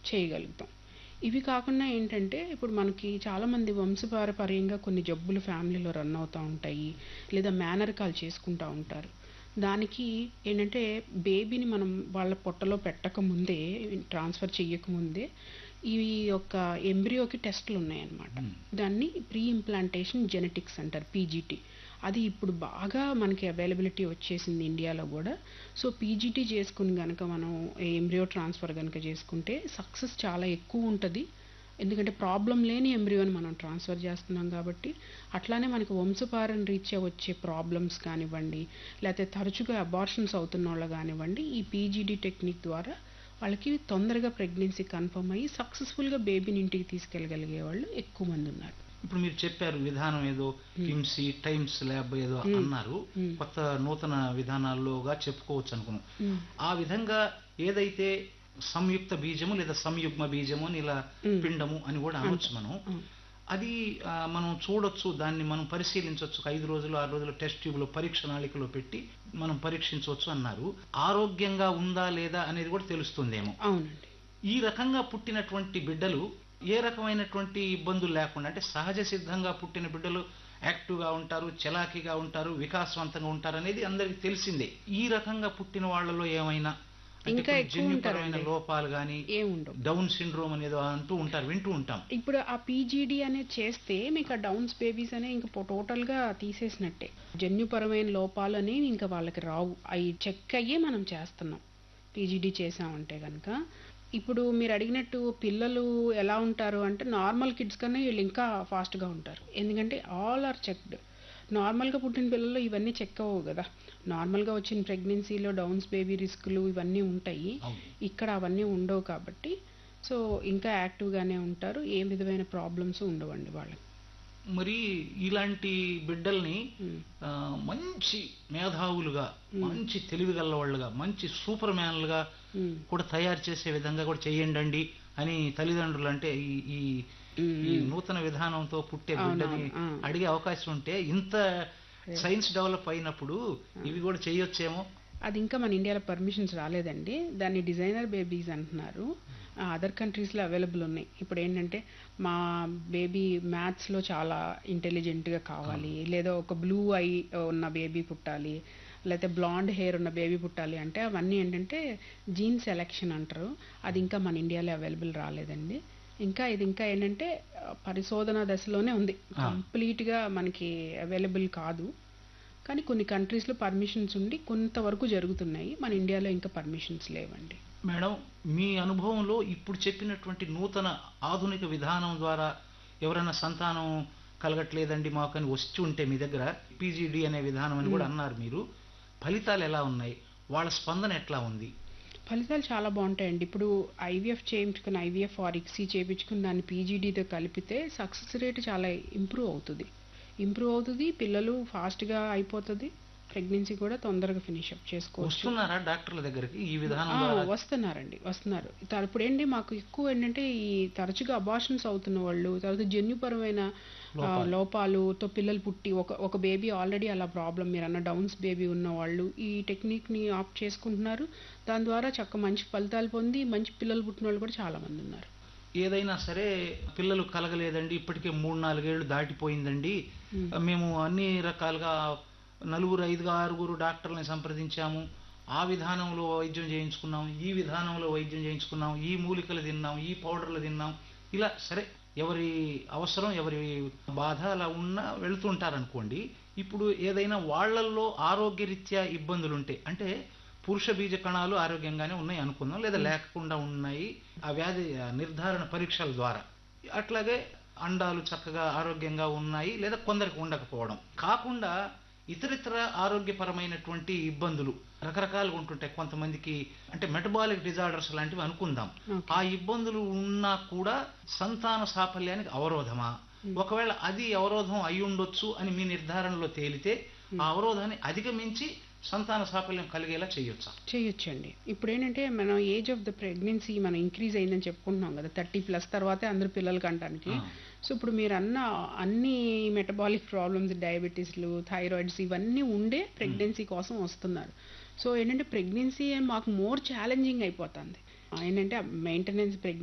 చేయగలుగుతాం ఇవి కాకుండా ఏంటంటే ఇప్పుడు మనకి చాలామంది వంశపారపర్యంగా కొన్ని జబ్బులు ఫ్యామిలీలో రన్ అవుతూ ఉంటాయి లేదా మేనరికాలు చేసుకుంటూ ఉంటారు దానికి ఏంటంటే బేబీని మనం వాళ్ళ పొట్టలో పెట్టక ముందే ట్రాన్స్ఫర్ చెయ్యకముందే ఈ యొక్క ఎంబ్రియోకి టెస్ట్లు ఉన్నాయన్నమాట దాన్ని ప్రీ ఇంప్లాంటేషన్ జెనెటిక్స్ అంటారు పీజీటీ అది ఇప్పుడు బాగా మనకి అవైలబిలిటీ వచ్చేసింది ఇండియాలో కూడా సో పీజీటీ చేసుకుని కనుక మనం ఎంబ్రియో ట్రాన్స్ఫర్ కనుక చేసుకుంటే సక్సెస్ చాలా ఎక్కువ ఉంటుంది ఎందుకంటే ప్రాబ్లం లేని ఎంబ్రియోని మనం ట్రాన్స్ఫర్ చేస్తున్నాం కాబట్టి అట్లానే మనకి వంశపారం రీత్యా వచ్చే ప్రాబ్లమ్స్ కానివ్వండి లేకపోతే తరచుగా అబార్షన్స్ అవుతున్న వాళ్ళు కానివ్వండి ఈ పీజీడీ టెక్నిక్ ద్వారా వాళ్ళకి తొందరగా ప్రెగ్నెన్సీ కన్ఫర్మ్ అయ్యి సక్సెస్ఫుల్గా బేబీని ఇంటికి తీసుకెళ్ళగలిగే వాళ్ళు ఎక్కువ మంది ఉన్నారు ఇప్పుడు మీరు చెప్పారు విధానం ఏదో కిమ్సీ టైమ్స్ ల్యాబ్ ఏదో అన్నారు కొత్త నూతన విధానాల్లోగా చెప్పుకోవచ్చు అనుకున్నాం మ్మ్. ఆ విధంగా ఏదైతే సంయుక్త బీజము లేదా సంయుగ్మ బీజము అని ఇలా పిండము అని కూడా అనొచ్చు మనం అది ఆ, మనం చూడొచ్చు దాన్ని మనం పరిశీలించవచ్చు ఐదు రోజులు ఆరు రోజులు టెస్ట్ ట్యూబ్లో పరీక్ష నాళికలో పెట్టి మనం పరీక్షించవచ్చు అన్నారు ఆరోగ్యంగా ఉందా లేదా అనేది కూడా తెలుస్తుందేమో అవునండి ఈ రకంగా పుట్టినటువంటి బిడ్డలు ఏ రకమైనటువంటి ఇబ్బందులు లేకుండా అంటే సహజ సిద్ధంగా పుట్టిన బిడ్డలు యాక్టివ్గా ఉంటారు చలాకీగా ఉంటారు వికాసవంతంగా ఉంటారు అనేది అందరికీ తెలిసిందే ఈ రకంగా పుట్టిన వాళ్ళలో ఏమైనా అంటే ఇంకా కొన్ని ఎక్కువ జన్యుపరమైన ఉంటారండి. లోపాలు కానీ ఏముండవు డౌన్ సిండ్రోమ్ అనేదో అంటూ ఉంటారు వింటూ ఉంటాం ఇప్పుడు ఆ పీజీడీ అనేది చేస్తే మీకు ఆ డౌన్స్ బేబీస్ అనేవి ఇంకా పొ- టోటల్గా తీసేసినట్టే జన్యుపరమైన లోపాలు అనేవి ఇంకా వాళ్ళకి రావు అవి చెక్ అయ్యే మనం చేస్తున్నాం పీజీడీ చేసామంటే కనుక ఇప్పుడు మీరు అడిగినట్టు పిల్లలు ఎలా ఉంటారు అంటే నార్మల్ కిడ్స్ కన్నా వీళ్ళు ఇంకా ఫాస్ట్గా ఉంటారు ఎందుకంటే ఆల్ ఆర్ చెక్డ్ నార్మల్గా పుట్టిన పిల్లలు ఇవన్నీ చెక్ అవ్వవు కదా నార్మల్గా వచ్చిన ప్రెగ్నెన్సీలో డౌన్స్ బేబీ రిస్కులు ఇవన్నీ ఉంటాయి అవును. ఇక్కడ అవన్నీ ఉండవు కాబట్టి సో ఇంకా యాక్టివ్గానే ఉంటారు ఏ విధమైన ప్రాబ్లమ్స్ ఉండవండి వాళ్ళకి మరి ఇలాంటి బిడ్డల్ని ఉమ్. ఆ, మంచి మేధావులుగా మంచి తెలివిగల వాళ్ళుగా మంచి సూపర్ మ్యాన్లుగా ఉమ్. కూడా తయారు చేసే విధంగా కూడా చేయండి అని తల్లిదండ్రులు అంటే ఈ ఈ ఉమ్. ఈ నూతన విధానంతో పుట్టే బిడ్డని అవునవును, ఆ. అడిగే అవకాశం ఉంటే ఇంత సైన్స్ డెవలప్ అయినప్పుడు ఇవి కూడా చేయొచ్చేమో అది ఇంకా మన ఇండియాలో పర్మిషన్స్ రాలేదండి దాన్ని డిజైనర్ బేబీస్ అంటున్నారు అదర్ కంట్రీస్లో అవైలబుల్ ఉన్నాయి ఇప్పుడు ఏంటంటే మా బేబీ మ్యాథ్స్లో చాలా ఇంటెలిజెంట్గా కావాలి లేదా ఒక బ్లూ ఐ ఉన్న బేబీ పుట్టాలి లేకపోతే బ్లాండ్ హెయిర్ ఉన్న బేబీ పుట్టాలి అంటే అవన్నీ ఏంటంటే జీన్ సెలెక్షన్ అంటారు అది ఇంకా మన ఇండియాలో అవైలబుల్ రాలేదండి ఇంకా ఇది ఇంకా ఏంటంటే ఆ, పరిశోధన దశలోనే ఉంది కంప్లీట్గా మనకి అవైలబుల్ కాదు కానీ కొన్ని కంట్రీస్లో పర్మిషన్స్ ఉండి కొంతవరకు జరుగుతున్నాయి మన ఇండియాలో ఇంకా పర్మిషన్స్ లేవండి మేడం మీ అనుభవంలో ఇప్పుడు చెప్పినటువంటి నూతన ఆధునిక విధానం ద్వారా ఎవరైనా సంతానం కలగట్లేదండి మాకు అని వచ్చి ఉంటే మీ దగ్గర పీజీడి అనే విధానం అని కూడా అన్నారు మీరు ఫలితాలు ఎలా ఉన్నాయి వాళ్ళ స్పందన ఎట్లా ఉంది ఫలితాలు చాలా బాగుంటాయండి ఇప్పుడు ఐవీఎఫ్ చేయించుకుని ఐవీఎఫ్ ఆర్ ఇక్సీ చేయించుకుని దాన్ని పీజీడీతో కలిపితే సక్సెస్ రేట్ చాలా ఇంప్రూవ్ అవుతుంది ఇంప్రూవ్ అవుతుంది పిల్లలు ఫాస్ట్గా అయిపోతుంది ప్రెగ్నెన్సీ కూడా తొందరగా ఫినిష్ అప్ చేసుకోవచ్చు వస్తున్నారా డాక్టర్ల దగ్గరికి ఈ విధానం ఆ, ద్వారా వస్తున్నారండి వస్తున్నారు త- ఇప్పుడు ఏంటి మాకు ఎక్కువ ఏంటంటే ఈ తరచుగా అబార్షన్స్ అవుతున్న వాళ్ళు తర్వాత జన్యుపరమైన ఆ, లోపాలుతో పిల్లలు పుట్టి ఒక ఒక బేబీ ఆల్రెడీ అలా ప్రాబ్లం మీరు అన్న డౌన్స్ బేబీ ఉన్న వాళ్ళు ఈ టెక్నిక్ని ఆప్ట్ చేసుకుంటున్నారు దాని ద్వారా చక్క మంచి ఫలితాలు పొంది మంచి పిల్లలు పుట్టిన వాళ్ళు కూడా చాలా మంది ఉన్నారు ఏదైనా సరే పిల్లలు కలగలేదండి ఇప్పటికే మూడు నాలుగేళ్లు దాటిపోయిందండి మేము అన్ని రకాలుగా నలుగురు ఐదుగురు ఆరుగురు డాక్టర్లని సంప్రదించాము ఆ విధానంలో వైద్యం చేయించుకున్నాం ఈ విధానంలో వైద్యం చేయించుకున్నాం ఈ మూలికలు తిన్నాం ఈ పౌడర్లు తిన్నాం ఇలా సరే ఎవరి అవసరం ఎవరి బాధ అలా ఉన్నా వెళుతుంటారనుకోండి ఇప్పుడు ఏదైనా వాళ్ళల్లో ఆరోగ్యరీత్యా ఇబ్బందులు ఉంటాయి అంటే పురుష బీజ కణాలు ఆరోగ్యంగానే ఉన్నాయి అనుకుందాం లేదా లేకుండా ఉన్నాయి ఆ వ్యాధి ఆ నిర్ధారణ పరీక్షల ద్వారా అట్లాగే అండాలు చక్కగా ఆరోగ్యంగా ఉన్నాయి లేదా కొందరికి ఉండకపోవడం కాకుండా ఇతరితర ఆరోగ్యపరమైనటువంటి ఇబ్బందులు రకరకాలుగా ఉంటుంటాయి కొంతమందికి అంటే మెటబాలిక్ డిజార్డర్స్ లాంటివి అనుకుందాం Okay. ఆ ఇబ్బందులు ఉన్నా కూడా సంతాన సాఫల్యానికి అవరోధమా ఒకవేళ అది అవరోధం అయి ఉండొచ్చు అని మీ నిర్ధారణలో తేలితే ఆ అవరోధాన్ని అధిగమించి సంతాన సాఫల్యం కలిగేలా చేయొచ్చా చేయొచ్చండి ఇప్పుడు ఏంటంటే మనం ఏజ్ ఆఫ్ ద ప్రెగ్నెన్సీ మనం ఇంక్రీజ్ అయిందని చెప్పుకుంటున్నాం కదా థర్టీ ప్లస్ తర్వాతే అందరు పిల్లలు కంటానికి ఆ. సో ఇప్పుడు మీరు అన్న అన్ని మెటబాలిక్ ప్రాబ్లమ్స్ డయాబెటీస్లు థైరాయిడ్స్ ఇవన్నీ ఉండే ప్రెగ్నెన్సీ కోసం వస్తున్నారు సో ఏంటంటే ప్రెగ్నెన్సీ మాకు మోర్ ఛాలెంజింగ్ అయిపోతుంది ఏంటంటే మెయింటెనెన్స్ ప్రెగ్నెన్సీ